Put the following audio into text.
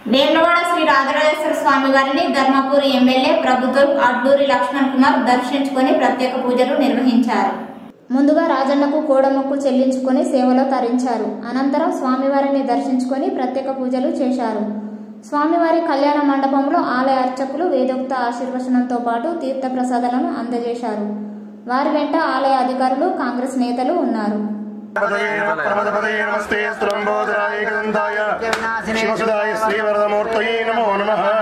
వేములవాడ శ్రీ రాజరాజేశ్వర స్వామి వారిని ధర్మపురి ఎమ్మెల్యే ప్రభుత్వం అడ్లూరి లక్ష్మణ్ కుమార్ దర్శించుకొని ప్రత్యేక పూజలు నిర్వహించారు ముందుగా రాజన్నకు కోడమొక్కు చెల్లించుకొని సేవలో తరించారు అనంతరం స్వామివారిని దర్శించుకొని ప్రత్యేక పూజలు చేశారు స్వామివారి కళ్యాణ మండపంలో ఆలయ అర్చకులు వేదోక్త ఆశీర్వచనంతో పాటు తీర్థ ప్రసాదాలను అందజేశారు వారి వెంట ఆలయ అధికారులు కాంగ్రెస్ నేతలు ఉన్నారు నమస్తే స్థులంబోధరాయ గంధాయ శివసుదాయ శ్రీవరదమూర్తయే నమో నమః